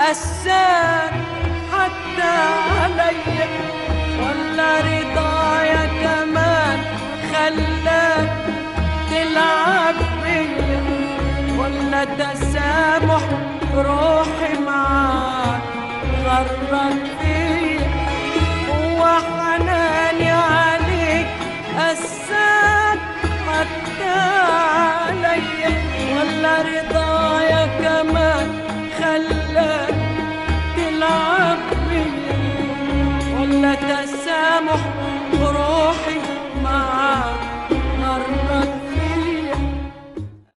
قساك حتى عليا ولا رضايا كمان خلاك تلعب بيا ولا تسامح روحي معاك غرك فيا هو حناني عليك قساك حتى عليا ولا رضايا كمان خلاك تلعب بيا ولا تسامح